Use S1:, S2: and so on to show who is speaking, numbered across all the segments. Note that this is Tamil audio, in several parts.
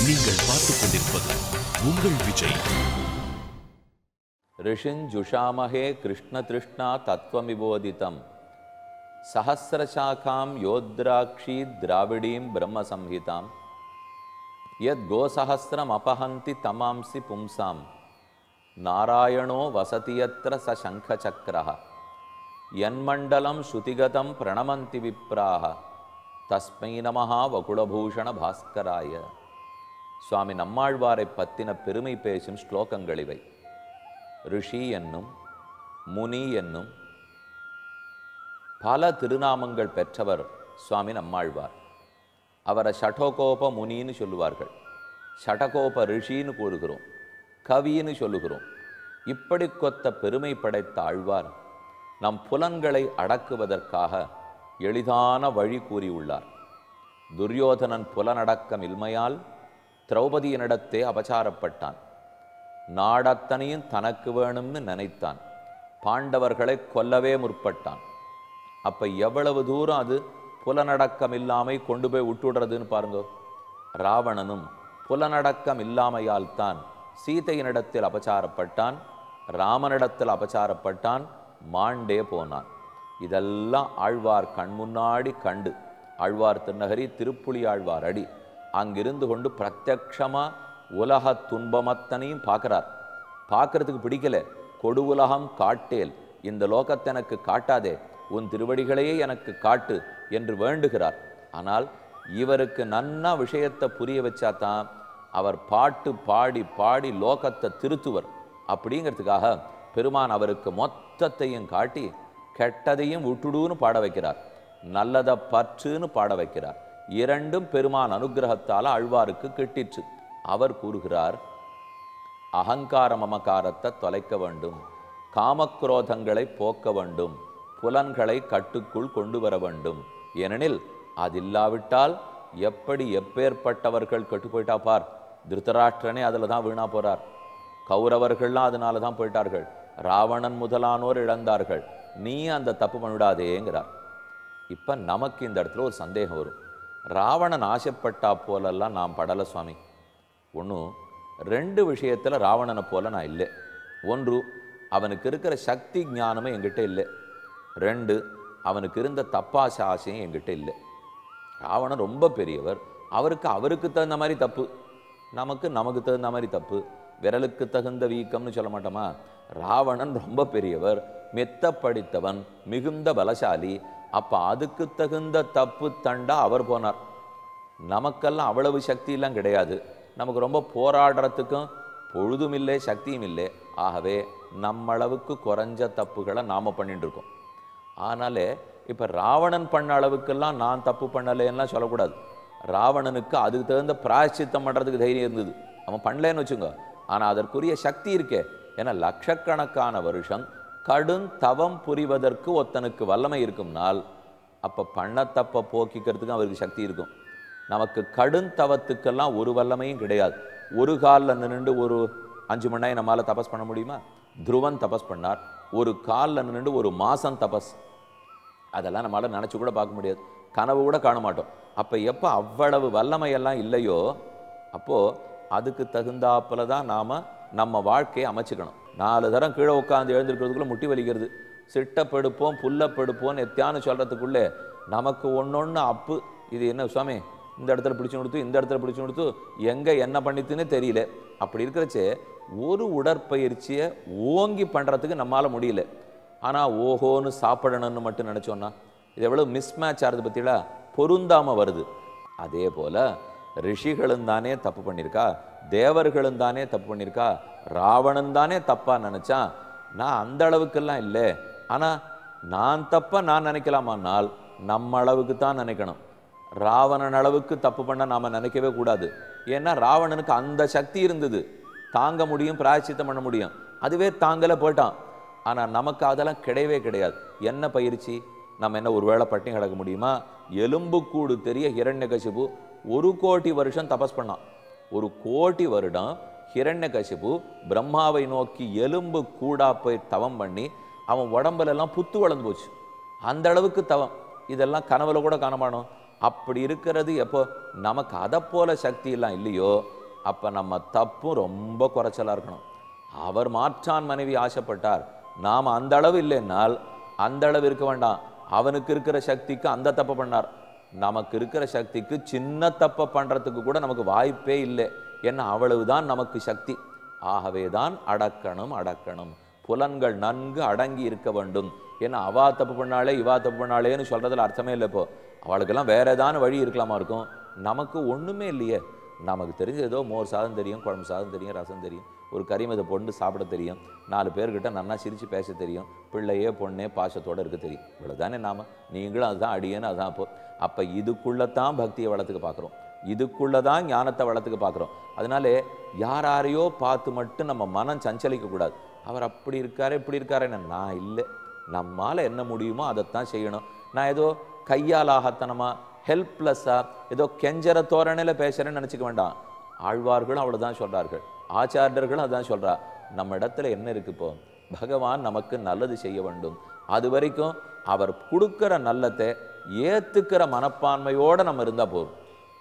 S1: நீங்கள் பார்த்துக் கொண்டிருப்பது உங்கள் விஜய்
S2: ऋषिञ्जुषामहे कृष्णतृष्णा तत्त्वमिबोधितं सहस्रशाखां योद्राक्षी द्राविडीं ब्रह्मसंहितां यद्गोसहस्रमपहन्ति तमांसि पुंसां नारायणो वसति यत्र स शङ्खचक्रः यन्मण्डलं श्रुतिगतं प्रणमन्ति विप्राः तस्मै நமஹ வகுளபூஷண பாஸ்கராய சுவாமி நம்மாழ்வாரை பத்தின பெருமை பேசும் ஸ்லோகங்கள் இவை ரிஷி என்னும் முனி என்னும் பல திருநாமங்கள் பெற்றவர் சுவாமி நம்மாழ்வார் அவரை ஷடகோப முனின்னு சொல்லுவார்கள் ஷடகோப ரிஷின்னு கூறுகிறோம் கவின்னு சொல்லுகிறோம் இப்படி கொத்த பெருமை படைத்த ஆழ்வார் நம் புலன்களை அடக்குவதற்காக எளிதான வழி கூறியுள்ளார் துரியோதனன் புலனடக்கம் இல்மையால் திரௌபதியினிடத்தே அபசாரப்பட்டான் நாடத்தனையும் தனக்கு வேணும்னு நினைத்தான் பாண்டவர்களை கொல்லவே முற்பட்டான் அப்ப எவ்வளவு தூரம் அது புலனடக்கம் இல்லாமை கொண்டு போய் விட்டுடுறதுன்னு பாருங்க ராவணனும் புலனடக்கம் இல்லாமையால் தான் சீதையினிடத்தில் அபசாரப்பட்டான் ராமனிடத்தில் அபசாரப்பட்டான் மாண்டே போனான் இதெல்லாம் ஆழ்வார் கண் முன்னாடி கண்டு ஆழ்வார் திருநகரி திருப்புலி ஆழ்வார் அடி அங்கிருந்து கொண்டு பிரத்யக்ஷமா உலக துன்பமத்தனையும் பார்க்கறார் பார்க்கறதுக்கு பிடிக்கல கொடு உலகம் காட்டேல் இந்த லோகத்தை எனக்கு காட்டாதே உன் திருவடிகளையே எனக்கு காட்டு என்று வேண்டுகிறார் ஆனால் இவருக்கு நன்னா விஷயத்தை புரிய வச்சா தான் அவர் பாட்டு பாடி பாடி லோகத்தை திருத்துவர் அப்படிங்கிறதுக்காக பெருமான் அவருக்கு மொத்தத்தையும் காட்டி கெட்டதையும் விட்டுடுன்னு பாட வைக்கிறார் நல்லதை பற்றுன்னு பாட வைக்கிறார் இரண்டும் பெருமான் அனுகிரகத்தால் அழ்வாருக்கு கிட்டிற்று அவர் கூறுகிறார் அகங்கார மமகாரத்தை தொலைக்க வேண்டும் காமக்ரோதங்களை போக்க வேண்டும் புலன்களை கட்டுக்குள் கொண்டு வர வேண்டும் ஏனெனில் அதில்லாவிட்டால் எப்படி எப்பேற்பட்டவர்கள் கெட்டு போயிட்டா பார் திருத்தராஷ்டிரனே அதில் தான் வீணா போறார் கௌரவர்கள்லாம் அதனால தான் போயிட்டார்கள் ராவணன் முதலானோர் இழந்தார்கள் நீ அந்த தப்பு பண்ணிவிடாதேங்கிறார் இப்ப நமக்கு இந்த இடத்துல ஒரு சந்தேகம் வரும் ராவணன் ஆசைப்பட்டா போலெல்லாம் நான் படலை சுவாமி ஒன்றும் ரெண்டு விஷயத்துல ராவணனை போல நான் இல்லை ஒன்று அவனுக்கு இருக்கிற சக்தி ஞானமும் என்கிட்ட இல்லை ரெண்டு அவனுக்கு இருந்த தப்பாச ஆசையும் என்கிட்ட இல்லை ராவணன் ரொம்ப பெரியவர் அவருக்கு அவருக்கு தகுந்த மாதிரி தப்பு நமக்கு நமக்கு தகுந்த மாதிரி தப்பு விரலுக்கு தகுந்த வீக்கம்னு சொல்ல மாட்டோமா ராவணன் ரொம்ப பெரியவர் மெத்த படித்தவன் மிகுந்த பலசாலி அப்ப அதுக்கு தகுந்த தப்பு தண்டா அவர் போனார் நமக்கெல்லாம் அவ்வளவு சக்தியெல்லாம் கிடையாது நமக்கு ரொம்ப போராடுறதுக்கும் பொழுதும் இல்லை சக்தியும் இல்லை ஆகவே நம்மளவுக்கு குறைஞ்ச தப்புகளை நாம பண்ணிட்டு இருக்கோம் ஆனாலே இப்ப ராவணன் பண்ண அளவுக்கெல்லாம் நான் தப்பு பண்ணலைன்னா சொல்லக்கூடாது ராவணனுக்கு அதுக்கு தகுந்த பிராயச்சித்தம் பண்றதுக்கு தைரியம் இருந்தது அவன் பண்ணலன்னு வச்சுங்க ஆனா அதற்குரிய சக்தி இருக்கே ஏன்னா லட்சக்கணக்கான வருஷம் கடும் தவம் புரிவதற்கு ஒருத்தனுக்கு வல்லமை இருக்கும்னால் அப்ப பண்ண தப்ப போக்கிக்கிறதுக்கு அவருக்கு சக்தி இருக்கும் நமக்கு கடும் தவத்துக்கெல்லாம் ஒரு வல்லமையும் கிடையாது ஒரு காலில் நின்று ஒரு அஞ்சு மணி நேரம் நம்மளால தபஸ் பண்ண முடியுமா துருவன் தபஸ் பண்ணார் ஒரு காலில் நின்று ஒரு மாசம் தபஸ் அதெல்லாம் நம்மளால நினச்சி கூட பார்க்க முடியாது கனவு கூட காண மாட்டோம் அப்போ எப்போ அவ்வளவு வல்லமையெல்லாம் இல்லையோ அப்போது அதுக்கு தகுந்தாப்புல தான் நாம் நம்ம வாழ்க்கையை அமைச்சுக்கணும் நாலு தரம் கீழே உட்காந்து எழுந்திருக்கிறதுக்குள்ள முட்டி வலிக்கிறது சிட்டப்படுப்போம் புல்லப்படுப்போம் எத்தியான்னு சொல்கிறதுக்குள்ளே நமக்கு ஒன்னொன்று அப்பு இது என்ன சுவாமி இந்த இடத்துல பிடிச்சு கொடுத்து இந்த இடத்துல பிடிச்சு கொடுத்து எங்கே என்ன பண்ணித்துன்னு தெரியல அப்படி இருக்கிறச்சே ஒரு உடற்பயிற்சியை ஓங்கி பண்ணுறதுக்கு நம்மால் முடியல ஆனால் ஓஹோன்னு சாப்பிடணும்னு மட்டும் நினச்சோன்னா இது எவ்வளோ மிஸ்மேட்ச் ஆகிறது பற்றிலா பொருந்தாமல் வருது அதே போல் ரிஷிகளும் தானே தப்பு பண்ணியிருக்கா தேவர்களும் தானே தப்பு பண்ணியிருக்கா ராவணன் தானே தப்பாக நினச்சான் நான் அந்த அளவுக்கெல்லாம் இல்லை ஆனால் நான் தப்ப நான் நினைக்கலாமானால் நம்ம அளவுக்கு தான் நினைக்கணும் ராவணன் அளவுக்கு தப்பு பண்ண நாம நினைக்கவே கூடாது ஏன்னா ராவணனுக்கு அந்த சக்தி இருந்தது தாங்க முடியும் பிராயச்சித்தம் பண்ண முடியும் அதுவே தாங்கல போயிட்டான் ஆனா நமக்கு அதெல்லாம் கிடையவே கிடையாது என்ன பயிற்சி நம்ம என்ன ஒரு வேளை பட்டினி கிடக்க முடியுமா எலும்புக்கூடு தெரிய ஹிரண்யகசிபு ஒரு கோடி வருஷம் தபஸ் பண்ணான் ஒரு கோடி வருடம் ஹிரண்யகசிபு பிரம்மாவை நோக்கி எலும்பு கூடா போய் தவம் பண்ணி அவன் உடம்புல எல்லாம் புத்து வளர்ந்து போச்சு அந்த அளவுக்கு தவம் இதெல்லாம் கனவுல கூட காணமானோம் அப்படி இருக்கிறது எப்போ நமக்கு அதை போல சக்தி எல்லாம் இல்லையோ அப்போ நம்ம தப்பும் ரொம்ப குறைச்சலா இருக்கணும் அவர் மாற்றான் மனைவி ஆசைப்பட்டார் நாம் அந்த அளவு இல்லைன்னால் அந்த அளவு இருக்க வேண்டாம் அவனுக்கு இருக்கிற சக்திக்கு அந்த தப்பை பண்ணார் நமக்கு இருக்கிற சக்திக்கு சின்ன தப்பை பண்றதுக்கு கூட நமக்கு வாய்ப்பே இல்லை ஏன்னா அவ்வளவுதான் நமக்கு சக்தி ஆகவே தான் அடக்கணும் அடக்கணும் புலன்கள் நன்கு அடங்கி இருக்க வேண்டும் ஏன்னா அவா தப்பு பண்ணாலே இவா தப்பு பண்ணாலேன்னு சொல்றதுல அர்த்தமே இல்லை இப்போ அவளுக்கெல்லாம் வேற ஏதான வழி இருக்கலாமா இருக்கும் நமக்கு ஒண்ணுமே இல்லையே நமக்கு தெரிஞ்ச ஏதோ மோர் சாதம் தெரியும் குழம்பு சாதம் தெரியும் ரசம் தெரியும் ஒரு கறிமதை பொண்ணு சாப்பிட தெரியும் நாலு பேர்கிட்ட நன்னா சிரித்து பேச தெரியும் பிள்ளையே பொண்ணே பாசத்தோடு இருக்க தெரியும் இவ்வளோதானே நாம நீங்களும் அதுதான் அடியேன்னு அதான் அப்போ அப்போ இதுக்குள்ளத்தான் பக்தியை வளர்த்துக்க பார்க்குறோம் இதுக்குள்ளே தான் ஞானத்தை வளர்த்துக்க பார்க்குறோம் அதனாலே யார் யாரையோ பார்த்து மட்டும் நம்ம மனம் சஞ்சலிக்க கூடாது அவர் அப்படி இருக்காரு இப்படி இருக்காருன்னு நான் இல்லை நம்மால் என்ன முடியுமோ அதைத்தான் செய்யணும் நான் ஏதோ கையால் ஆகத்தனமா ஹெல்ப்லெஸ்ஸாக ஏதோ கெஞ்சர தோரணையில் பேசுகிறேன்னு நினச்சிக்க வேண்டாம் ஆழ்வார்களும் அவ்வளவுதான் சொல்றார்கள் ஆச்சாரியர்களும் அதான் சொல்றா நம்ம இடத்துல என்ன இருக்கு இப்போ பகவான் நமக்கு நல்லது செய்ய வேண்டும் அது வரைக்கும் அவர் கொடுக்கிற நல்லத்தை ஏத்துக்கிற மனப்பான்மையோட நம்ம இருந்தா போதும்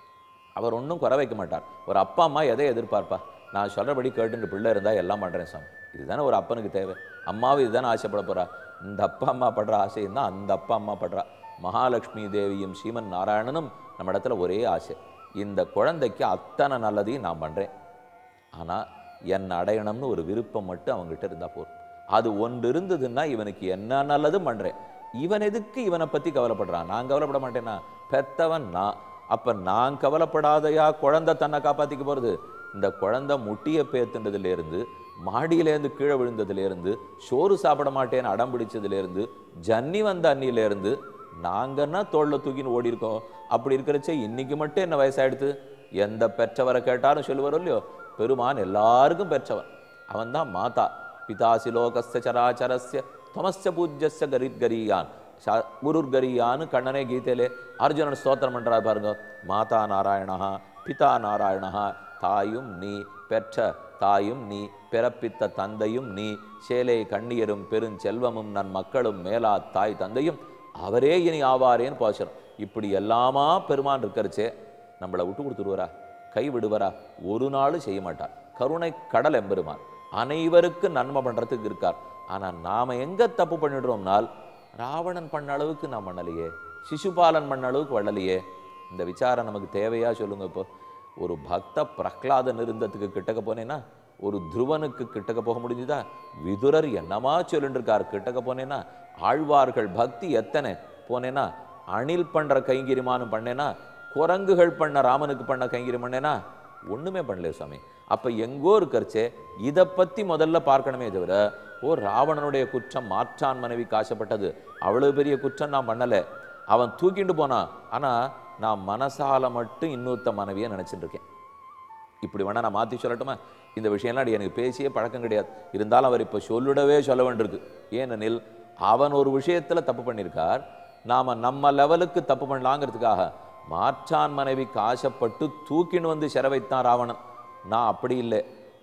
S2: அவர் ஒன்றும் குறை வைக்க மாட்டார் ஒரு அப்பா அம்மா எதை எதிர்பார்ப்பா நான் சொல்றபடி கேட்டுட்டு பிள்ளை இருந்தா எல்லாம் பண்றேன் சாமி இதுதானே ஒரு அப்பனுக்கு தேவை அம்மாவும் இதுதானே ஆசைப்பட போறா இந்த அப்பா அம்மா படுற ஆசையும் தான் அந்த அப்பா அம்மா படுறா மகாலட்சுமி தேவியும் ஸ்ரீமன் நாராயணனும் நம்ம இடத்துல ஒரே ஆசை இந்த குழந்தைக்கு அத்தனை நல்லதையும் நான் பண்றேன் ஆனா என்னை அடையணும்னு ஒரு விருப்பம் மட்டும் அவங்ககிட்ட இருந்தா போதும் அது ஒன்று இருந்ததுன்னா இவனுக்கு என்ன நல்லதும் பண்றேன் இவன் எதுக்கு இவனை பத்தி கவலைப்படுறான் நான் கவலைப்பட மாட்டேனா பெத்தவன் நான் அப்ப நான் கவலைப்படாதையா குழந்தை தன்னை காப்பாத்திக்க போறது இந்த குழந்தை முட்டிய பேத்துன்றதுல இருந்து மாடியிலேருந்து கீழே விழுந்ததுல இருந்து சோறு சாப்பிட மாட்டேன்னு அடம் பிடிச்சதுல இருந்து ஜன்னி வந்த அன்னியில இருந்து நாங்கன்னா தோல்ல தூக்கின்னு ஓடி இருக்கோம் அப்படி இருக்கிறச்சே இன்னைக்கு மட்டும் என்ன வயசாயிடுது எந்த பெற்றவரை கேட்டாலும் சொல்லுவாரோ இல்லையோ பெருமான் எல்லாருக்கும் பெற்றவன் அவன் தான் மாதா பிதாசி லோகஸ்ய சராச்சரஸ்ய தமஸ்ய பூஜ்யஸ்ய கரித் கரியான் சா- குருர் கரியான்னு கண்ணனே கீதையிலே அர்ஜுனன் ஸ்தோத்திரம் பண்றாரு பாருங்க மாதா நாராயணஹா பிதா நாராயணஹா தாயும் நீ பெற்ற தாயும் நீ பிறப்பித்த தந்தையும் நீ சேலை கண்ணியரும் பெருஞ்செல்வமும் நன் மக்களும் மேலா தாய் தந்தையும் அவரே இனி ஆவாரேன்னு பாசுறோம் இப்படி எல்லாமா பெருமான் இருக்கிறச்சே நம்மளை விட்டு கொடுத்துருவாரா கை விடுவாரா ஒரு நாளும் செய்ய மாட்டார் கருணை கடல் எம்பெருமான் அனைவருக்கு நன்மை பண்றதுக்கு இருக்கார் ஆனா நாம எங்க தப்பு பண்ணிடுறோம்னால் ராவணன் பண்ண அளவுக்கு நான் பண்ணலையே சிசுபாலன் பண்ண அளவுக்கு வரலையே இந்த விசாரம் நமக்கு தேவையா சொல்லுங்க இப்போ ஒரு பக்த பிரஹ்லாதன் இருந்ததுக்கு கிட்டக்க போனேன்னா ஒரு துருவனுக்கு கிட்டக்க போக முடிஞ்சுதா விதுரர் என்னமா சொல்லிட்டு இருக்கார் கிட்டக்க போனேன்னா ஆழ்வார்கள் பக்தி எத்தனை போனேன்னா அணில் பண்ற கைங்கிரிமானும் பண்ணேனா குரங்குகள் பண்ண ராமனுக்கு பண்ண கைங்கிரி பண்ணேனா ஒண்ணுமே பண்ணல சுவாமி அப்ப எங்கோ இருக்கறச்சே இதை பத்தி முதல்ல பார்க்கணுமே தவிர ஓ ராவணனுடைய குற்றம் மாற்றான் மனைவிக்கு ஆசைப்பட்டது அவ்வளவு பெரிய குற்றம் நான் பண்ணல அவன் தூக்கிட்டு போனான் ஆனா நான் மனசால மட்டும் இன்னொருத்த மனைவியை நினைச்சிட்டு இருக்கேன் இப்படி வேணா நான் மாற்றி சொல்லட்டுமா இந்த விஷயம்லாம் அடி எனக்கு பேசியே பழக்கம் கிடையாது இருந்தாலும் அவர் இப்போ சொல்லிடவே சொல்ல வேண்டியிருக்கு ஏனெனில் அவன் ஒரு விஷயத்துல தப்பு பண்ணியிருக்கார் நாம நம்ம லெவலுக்கு தப்பு பண்ணலாங்கிறதுக்காக மாற்றான் மனைவிக்கு ஆசைப்பட்டு தூக்கின்னு வந்து சிற வைத்தான் ராவணன் நான் அப்படி இல்லை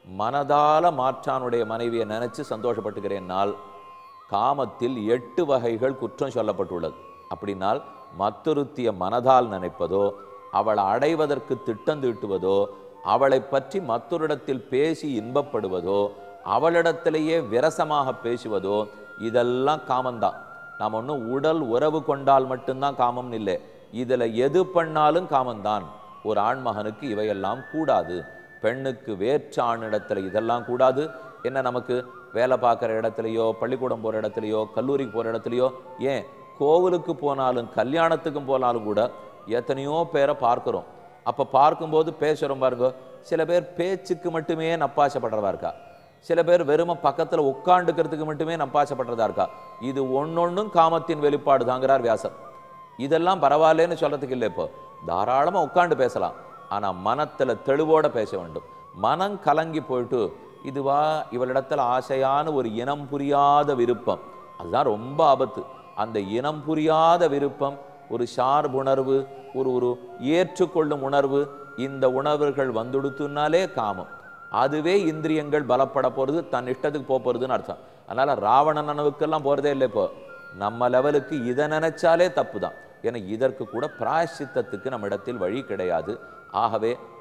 S2: மனதால மாற்றானுடைய மனைவியை நினைச்சு சந்தோஷப்பட்டுக்கிறேன்னால் காமத்தில் எட்டு வகைகள் குற்றம் சொல்லப்பட்டுள்ளது அப்படின்னால் மத்தொருத்திய மனதால் நினைப்பதோ அவளை அடைவதற்கு திட்டம் தீட்டுவதோ அவளை பற்றி மற்றொரிடத்தில் பேசி இன்பப்படுவதோ அவளிடத்திலேயே விரசமாக பேசுவதோ இதெல்லாம் காமம்தான் நாம் ஒன்றும் உடல் உறவு கொண்டால் மட்டும்தான் காமம்னு இல்லை இதில் எது பண்ணாலும் காமம்தான் ஒரு ஆண்மகனுக்கு இவையெல்லாம் கூடாது பெண்ணுக்கு வேற்ற ஆணிடத்துல இதெல்லாம் கூடாது என்ன நமக்கு வேலை பார்க்குற இடத்துலையோ பள்ளிக்கூடம் போகிற இடத்துலையோ கல்லூரிக்கு போகிற இடத்துலையோ ஏன் கோவிலுக்கு போனாலும் கல்யாணத்துக்கும் போனாலும் கூட எத்தனையோ பேரை பார்க்குறோம் அப்போ பார்க்கும்போது பேசுகிறோம் பாருங்க சில பேர் பேச்சுக்கு மட்டுமே நப்பாசப்படுறதா இருக்கா சில பேர் வெறும பக்கத்தில் உட்காந்துக்கிறதுக்கு மட்டுமே நப்பாசப்படுறதா இருக்கா இது ஒன்னொன்னும் காமத்தின் வெளிப்பாடு தாங்கிறார் வியாசர் இதெல்லாம் பரவாயில்லைன்னு சொல்றதுக்கு இல்லை இப்போ தாராளமா உட்காந்து பேசலாம் ஆனா மனத்துல தெளிவோட பேச வேண்டும் மனம் கலங்கி போயிட்டு இதுவா இவளிடத்துல ஆசையான ஒரு இனம் புரியாத விருப்பம் அதுதான் ரொம்ப ஆபத்து அந்த இனம் புரியாத விருப்பம் ஒரு சார்புணர்வு ஒரு ஒரு ஏற்றுக்கொள்ளும் உணர்வு இந்த உணர்வுகள் வந்துடுத்துனாலே காமம் அதுவே இந்திரியங்கள் பலப்பட போறது தன் இஷ்டத்துக்கு போக போறதுன்னு அர்த்தம் அதனால ராவணன் நனவுக்கெல்லாம் போறதே இல்லை இப்போ நம்ம லெவலுக்கு இதை நினைச்சாலே தப்பு தான் ஏன்னா இதற்கு கூட பிராயசித்தத்துக்கு நம்ம இடத்தில் வழி கிடையாது ஆகவே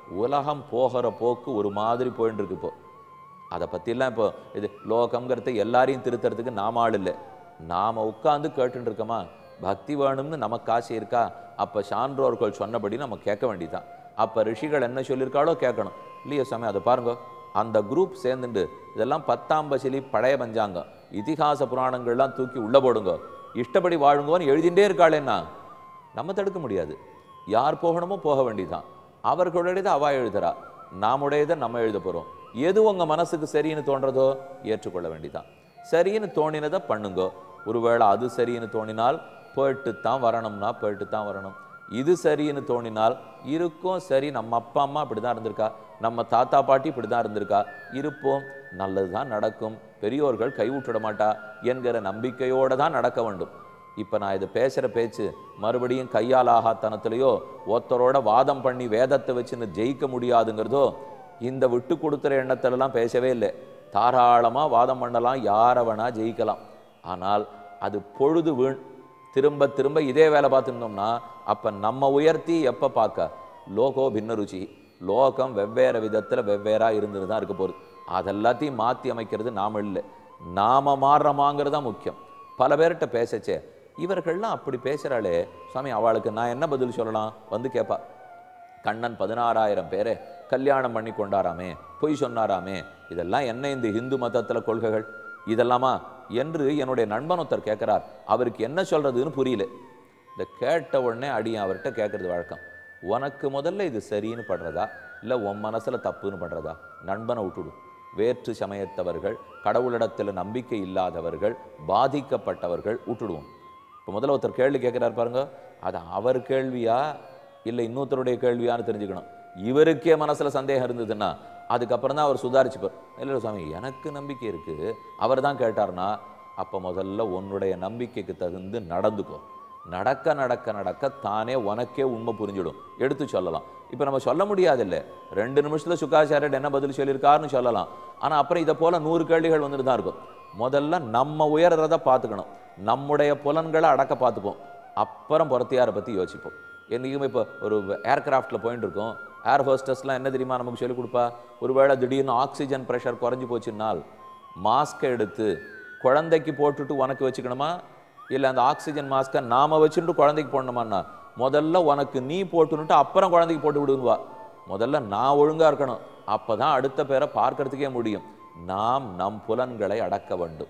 S2: உலகம் போகிற போக்கு ஒரு மாதிரி போயின்னு இருக்கு இப்போ அதை பற்றிலாம் இப்போ இது லோகம்ங்கிறத எல்லாரையும் திருத்துறதுக்கு நாம ஆள் இல்லை நாம் உட்காந்து கேட்டுட்டு இருக்கோமா பக்தி வேணும்னு நமக்கு ஆசை இருக்கா அப்போ சான்றோர்கள் சொன்னபடி நம்ம கேட்க வேண்டியதுதான் அப்போ ரிஷிகள் என்ன சொல்லியிருக்காளோ கேட்கணும் இல்லையா சாமி அதை பாருங்க அந்த குரூப் சேர்ந்துட்டு இதெல்லாம் பத்தாம் பசிலி பழைய பஞ்சாங்கம் இதிகாச புராணங்கள்லாம் தூக்கி உள்ள போடுங்க இஷ்டப்படி வாழுங்கோன்னு எழுதிட்டே இருக்காளேன்னா நம்ம தடுக்க முடியாது யார் போகணுமோ போக வேண்டியதுதான் அவர்களுடையதை அவா எழுதுறா நாமுடையதை நம்ம எழுத போறோம் எது உங்க மனசுக்கு சரின்னு தோன்றதோ ஏற்றுக்கொள்ள வேண்டியதுதான் சரின்னு தோணினதை பண்ணுங்க ஒருவேளை அது சரின்னு தோணினால் போயிட்டு தான் வரணும்னா போயிட்டு தான் வரணும் இது சரின்னு தோணினால் இருக்கும் சரி நம்ம அப்பா அம்மா இப்படி தான் இருந்திருக்கா நம்ம தாத்தா பாட்டி இப்படி தான் இருந்திருக்கா இருப்போம் நல்லது தான் நடக்கும் பெரியோர்கள் கைவிட்டுட மாட்டா என்கிற நம்பிக்கையோடு தான் நடக்க வேண்டும் இப்போ நான் இது பேசுகிற பேச்சு மறுபடியும் கையால் ஆகாத்தனத்திலையோ ஒருத்தரோட வாதம் பண்ணி வேதத்தை வச்சுன்னு ஜெயிக்க முடியாதுங்கிறதோ இந்த விட்டு கொடுத்துற எண்ணத்திலலாம் பேசவே இல்லை தாராளமாக வாதம் பண்ணலாம் யாரை வேணா ஜெயிக்கலாம் ஆனால் அது பொழுது வீண் திரும்ப திரும்ப இதே வேலை பார்த்துருந்தோம்னா அப்போ நம்ம உயர்த்தி எப்போ பார்க்க லோகோ பின்ன ருச்சி லோகம் வெவ்வேறு விதத்தில் வெவ்வேறா இருந்துட்டு தான் இருக்க போகுது அதெல்லாத்தையும் மாற்றி அமைக்கிறது நாம இல்லை நாம மாறுறோமாங்கிறது தான் முக்கியம் பல பேர்கிட்ட பேசச்சே இவர்கள்லாம் அப்படி பேசுகிறாளே சுவாமி அவளுக்கு நான் என்ன பதில் சொல்லலாம் வந்து கேட்பா கண்ணன் பதினாறாயிரம் பேரை கல்யாணம் பண்ணி கொண்டாராமே பொய் சொன்னாராமே இதெல்லாம் என்ன இந்த இந்து மதத்தில் கொள்கைகள் இதெல்லாமா என்று என்னுடைய நண்பன் ஒருத்தர் கேட்குறார் அவருக்கு என்ன சொல்றதுன்னு புரியல இந்த கேட்ட உடனே அடியன் அவர்கிட்ட கேட்கறது வழக்கம் உனக்கு முதல்ல இது சரின்னு படுறதா இல்லை உன் மனசுல தப்புன்னு படுறதா நண்பனை விட்டுடு வேற்று சமயத்தவர்கள் கடவுளிடத்தில் நம்பிக்கை இல்லாதவர்கள் பாதிக்கப்பட்டவர்கள் விட்டுடுவோம் இப்போ முதல்ல ஒருத்தர் கேள்வி கேட்குறாரு பாருங்க அது அவர் கேள்வியா இல்லை இன்னொருத்தருடைய கேள்வியான்னு தெரிஞ்சுக்கணும் இவருக்கே மனசுல சந்தேகம் இருந்ததுன்னா அதுக்கப்புறம் தான் அவர் சுதாரிச்சுப்பார் இல்லை சுவாமி எனக்கு நம்பிக்கை இருக்கு அவர் தான் கேட்டார்னா அப்போ முதல்ல உன்னுடைய நம்பிக்கைக்கு தகுந்து நடந்துக்கோ நடக்க நடக்க நடக்க தானே உனக்கே உண்மை புரிஞ்சிடும் எடுத்து சொல்லலாம் இப்போ நம்ம சொல்ல முடியாதில்ல ரெண்டு நிமிஷத்துல சுக்காச்சாரியர் என்ன பதில் சொல்லியிருக்காருன்னு சொல்லலாம் ஆனா அப்புறம் இதை போல நூறு கேள்விகள் வந்துட்டு தான் இருக்கும் முதல்ல நம்ம உயர்றதை பார்த்துக்கணும் நம்முடைய புலன்களை அடக்க பார்த்துப்போம் அப்புறம் புறத்தியாரை பற்றி யோசிப்போம் என்றைக்குமே இப்போ ஒரு ஏர்கிராஃப்டில் போயிட்டு இருக்கோம் ஏர் ஹோஸ்டஸ்லாம் என்ன தெரியுமா நமக்கு சொல்லிக் கொடுப்பா ஒருவேளை திடீர்னு ஆக்சிஜன் ப்ரெஷர் குறைஞ்சி போச்சுன்னால் மாஸ்கை எடுத்து குழந்தைக்கு போட்டுட்டு உனக்கு வச்சுக்கணுமா இல்லை அந்த ஆக்சிஜன் மாஸ்கை நாம வச்சுட்டு குழந்தைக்கு போடணுமான்னா முதல்ல உனக்கு நீ போட்டுன்னுட்டு அப்புறம் குழந்தைக்கு போட்டு விடுவா முதல்ல நான் ஒழுங்கா இருக்கணும் அப்பதான் அடுத்த பேரை பார்க்கறதுக்கே முடியும் நாம் நம் புலன்களை அடக்க வேண்டும்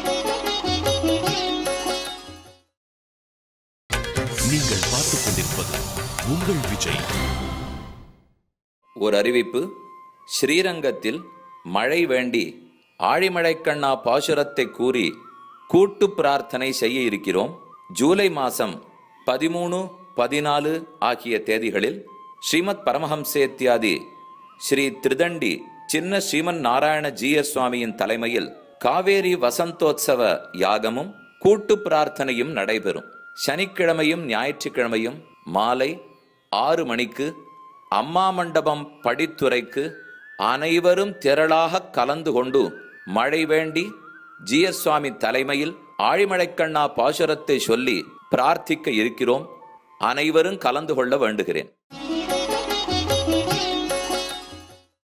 S1: நீங்கள் பார்த்துக் கொண்டிருப்பது உங்கள் விஜய்
S2: ஒரு அறிவிப்பு ஸ்ரீரங்கத்தில் மழை வேண்டி ஆழிமழைக்கண்ணா பாசுரத்தை கூறி கூட்டு பிரார்த்தனை செய்ய இருக்கிறோம் ஜூலை மாதம் பதிமூணு பதினாலு ஆகிய தேதிகளில் ஸ்ரீமத் பரமஹம்சேத்யாதி ஸ்ரீ திருதண்டி சின்ன ஸ்ரீமன் நாராயண ஜீயர் சுவாமியின் தலைமையில் காவேரி வசந்தோத்சவ யாகமும் கூட்டு பிரார்த்தனையும் நடைபெறும் சனிக்கிழமையும் ஞாயிற்றுக்கிழமையும் மாலை ஆறு மணிக்கு அம்மா மண்டபம் படித்துறைக்கு அனைவரும் திரளாக கலந்து கொண்டு மழை வேண்டி ஜிஎஸ் சுவாமி தலைமையில் ஆழிமழைக்கண்ணா பாசுரத்தை சொல்லி பிரார்த்திக்க இருக்கிறோம் அனைவரும் கலந்து கொள்ள வேண்டுகிறேன்